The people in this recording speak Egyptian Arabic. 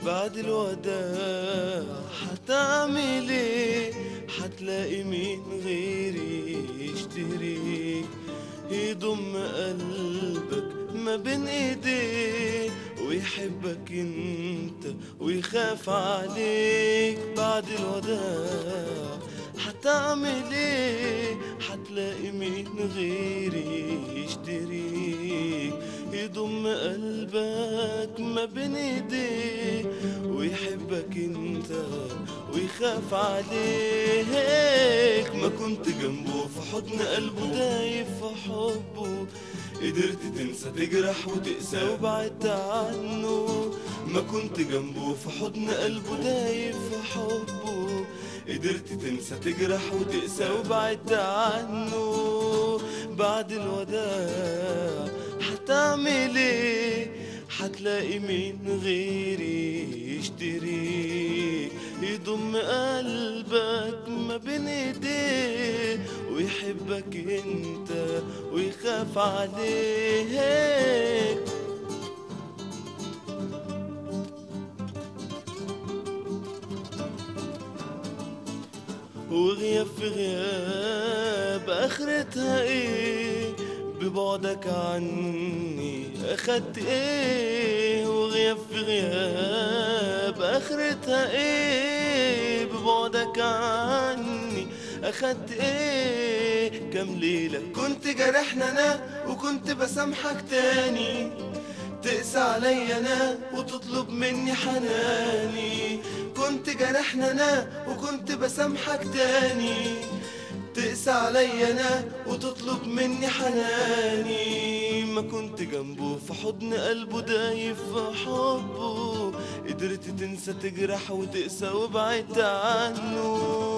بعد الوداع حتعمل ايه حتلاقي مين غيري يشتريك يضم قلبك ما بين ايديه ويحبك انت ويخاف عليك بعد الوداع حتعمل ايه حتلاقي مين غيري يشتريك يضم قلبك ما بين ايديه ويحبك انت ويخاف عليك ما كنت جنبه في حضن قلبه دايب في حبه قدرت تنسى تجرح وتقسى وبعدت عنه ما كنت جنبه في حضن قلبه دايب في حبه قدرت تنسى تجرح وتقسى وبعدت عنه بعد الوداع هتعمل ايه هتلاقي مين غيري يشتريك يضم قلبك ما بين ايديه ويحبك انت ويخاف عليك وغياب في غياب اخرتها ايه ببعدك عني اخدت ايه وغياب في غياب اخرتها ايه ببعدك عني اخدت ايه كام ليلة كنت جارحنا انا وكنت بسامحك تاني تقسى عليا انا وتطلب مني حناني كنت جارحنا انا وكنت بسامحك تاني تقسى عليا انا وتطلب مني حناني ما كنت جنبه في حضن قلبه دايب في حبه قدرت تنسى تجرح وتقسى وبعدت عنه